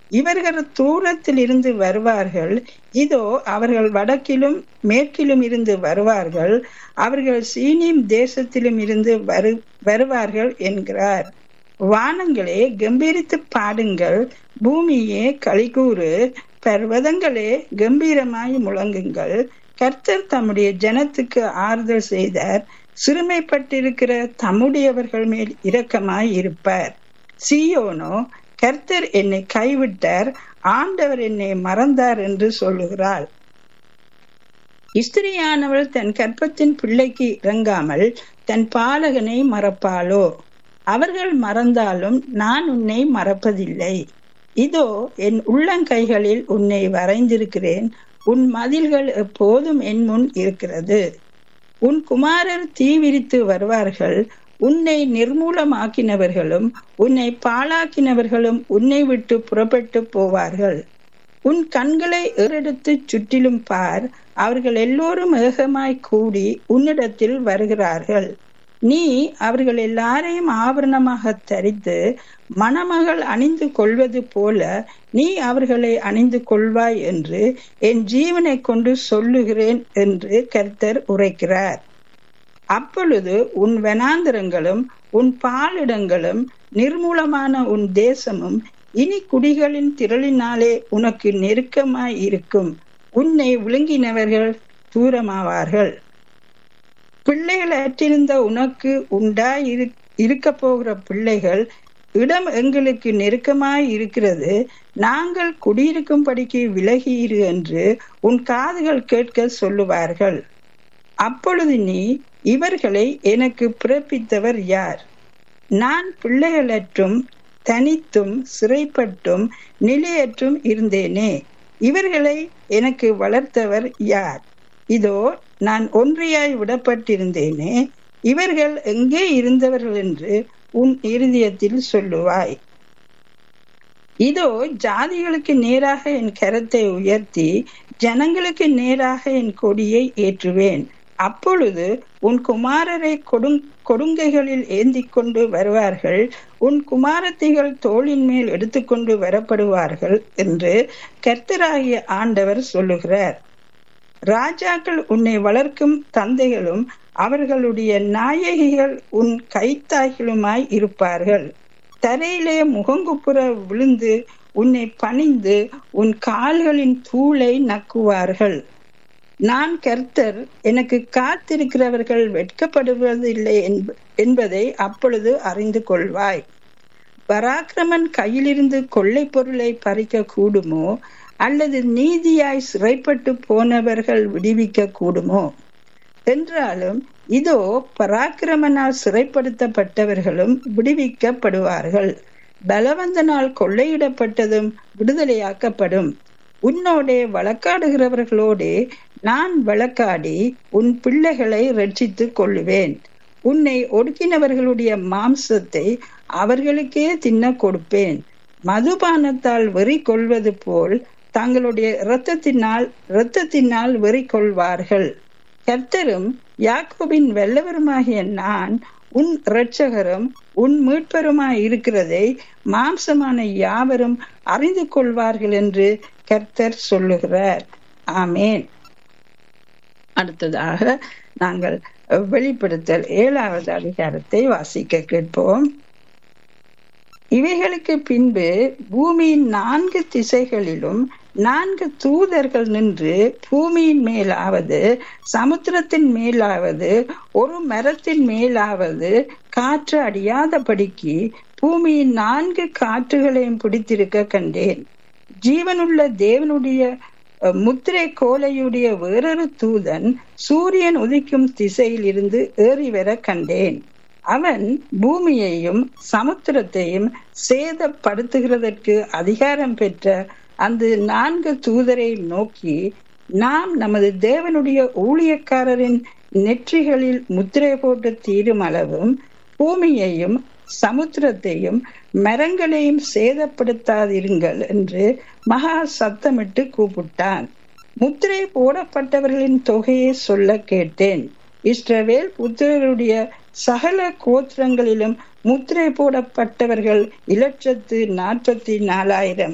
இவர்கள் தூரத்தில் இருந்து வருவார்கள் இதோ அவர்கள் வடக்கிலும் மேற்கிலும் இருந்து வருவார்கள் அவர்கள் சீனிம் தேசத்திலும் இருந்து வரு வருவார்கள் என்கிறார் வானங்களே கம்பீரித்து பாடுங்கள் பூமியே கலிகூறு பர்வதங்களே கம்பீரமாய் முழங்குங்கள் கர்த்தர் தம்முடைய ஜனத்துக்கு ஆறுதல் செய்தார் சிறுமைப்பட்டிருக்கிற தம்முடையவர்கள் மேல் இரக்கமாய் இருப்பார் சியோனோ கர்த்தர் என்னை கைவிட்டார் ஆண்டவர் என்னை மறந்தார் என்று சொல்லுகிறாள் இஸ்திரியானவள் தன் கற்பத்தின் பிள்ளைக்கு இறங்காமல் தன் பாலகனை மறப்பாளோ அவர்கள் மறந்தாலும் நான் உன்னை மறப்பதில்லை இதோ என் உள்ளங்கைகளில் உன்னை வரைந்திருக்கிறேன் உன் மதில்கள் எப்போதும் என் முன் இருக்கிறது உன் குமாரர் தீவிரித்து வருவார்கள் உன்னை நிர்மூலமாக்கினவர்களும் உன்னை பாழாக்கினவர்களும் உன்னை விட்டு புறப்பட்டு போவார்கள் உன் கண்களை ஏறெடுத்து சுற்றிலும் பார் அவர்கள் எல்லோரும் ஏகமாய் கூடி உன்னிடத்தில் வருகிறார்கள் நீ அவர்கள் எல்லாரையும் ஆபரணமாக தரித்து மணமகள் அணிந்து கொள்வது போல நீ அவர்களை அணிந்து கொள்வாய் என்று என் ஜீவனை கொண்டு சொல்லுகிறேன் என்று கர்த்தர் உரைக்கிறார் அப்பொழுது உன் வனாந்திரங்களும் உன் பாலிடங்களும் நிர்மூலமான உன் தேசமும் இனி குடிகளின் திரளினாலே உனக்கு நெருக்கமாய் இருக்கும் உன்னை விழுங்கினவர்கள் தூரமாவார்கள் பிள்ளைகள் அற்றிருந்த உனக்கு உண்டாய் இருக்க போகிற பிள்ளைகள் இடம் எங்களுக்கு நெருக்கமாய் இருக்கிறது நாங்கள் குடியிருக்கும்படிக்கு விலகியிரு என்று உன் காதுகள் கேட்க சொல்லுவார்கள் அப்பொழுது நீ இவர்களை எனக்கு பிறப்பித்தவர் யார் நான் பிள்ளைகளற்றும் தனித்தும் சிறைப்பட்டும் நிலையற்றும் இருந்தேனே இவர்களை எனக்கு வளர்த்தவர் யார் இதோ நான் ஒன்றியாய் விடப்பட்டிருந்தேனே இவர்கள் எங்கே இருந்தவர்கள் என்று உன் இருதயத்தில் சொல்லுவாய் இதோ ஜாதிகளுக்கு நேராக என் கரத்தை உயர்த்தி ஜனங்களுக்கு நேராக என் கொடியை ஏற்றுவேன் அப்பொழுது உன் குமாரரை கொடுங் கொடுங்கைகளில் ஏந்தி கொண்டு வருவார்கள் உன் குமாரத்திகள் தோளின் மேல் எடுத்துக்கொண்டு வரப்படுவார்கள் என்று கர்த்தராகிய ஆண்டவர் சொல்லுகிறார் ராஜாக்கள் உன்னை வளர்க்கும் தந்தைகளும் அவர்களுடைய நாயகிகள் உன் கைத்தாய்களுமாய் இருப்பார்கள் தரையிலே முகங்குப்புற விழுந்து உன்னை பணிந்து உன் கால்களின் தூளை நக்குவார்கள் நான் கர்த்தர் எனக்கு காத்திருக்கிறவர்கள் வெட்கப்படுவதில்லை என்பதை அப்பொழுது அறிந்து கொள்வாய் பராக்கிரமன் கையிலிருந்து கொள்ளை பொருளை பறிக்க கூடுமோ அல்லது நீதியாய் சிறைப்பட்டு போனவர்கள் விடுவிக்க கூடுமோ என்றாலும் இதோ பராக்கிரமனால் சிறைப்படுத்தப்பட்டவர்களும் விடுவிக்கப்படுவார்கள் பலவந்தனால் கொள்ளையிடப்பட்டதும் விடுதலையாக்கப்படும் உன்னோடே வழக்காடுகிறவர்களோடே நான் வழக்காடி உன் பிள்ளைகளை ரட்சித்துக் கொள்ளுவேன் உன்னை ஒடுக்கினவர்களுடைய மாம்சத்தை அவர்களுக்கே தின்ன கொடுப்பேன் மதுபானத்தால் வெறி கொள்வது போல் தங்களுடைய இரத்தத்தினால் இரத்தத்தினால் வெறி கொள்வார்கள் கர்த்தரும் யாக்கோபின் வெள்ளவருமாகிய நான் உன் இரட்சகரும் உன் மீட்பருமாய் இருக்கிறதை மாம்சமான யாவரும் அறிந்து கொள்வார்கள் என்று கர்த்தர் சொல்லுகிறார் ஆமேன் அடுத்ததாக நாங்கள் வெளிப்படுத்தல் ஏழாவது அதிகாரத்தை வாசிக்க கேட்போம் இவைகளுக்கு பின்பு பூமியின் நான்கு திசைகளிலும் நான்கு தூதர்கள் நின்று பூமியின் மேலாவது சமுத்திரத்தின் மேலாவது ஒரு மரத்தின் மேலாவது காற்று அடியாதபடிக்கு பூமியின் நான்கு காற்றுகளையும் பிடித்திருக்க கண்டேன் ஜீவனுள்ள தேவனுடைய முத்திரை கோலையுடைய வேறொரு தூதன் சூரியன் உதிக்கும் திசையில் இருந்து ஏறி வர கண்டேன் அவன் பூமியையும் சமுத்திரத்தையும் சேதப்படுத்துகிறதற்கு அதிகாரம் பெற்ற அந்த நான்கு தூதரை நோக்கி நாம் நமது தேவனுடைய ஊழியக்காரரின் நெற்றிகளில் முத்திரை போட்டு தீரும் அளவும் பூமியையும் சமுத்திரத்தையும் மரங்களையும் சேதப்படுத்தாதிருங்கள் என்று மகா சத்தமிட்டு கூப்பிட்டான் முத்திரை போடப்பட்டவர்களின் தொகையை சொல்ல கேட்டேன் இஸ்ரவேல் புத்திரருடைய சகல கோத்திரங்களிலும் முத்திரை போடப்பட்டவர்கள் இலட்சத்து நாற்பத்தி நாலாயிரம்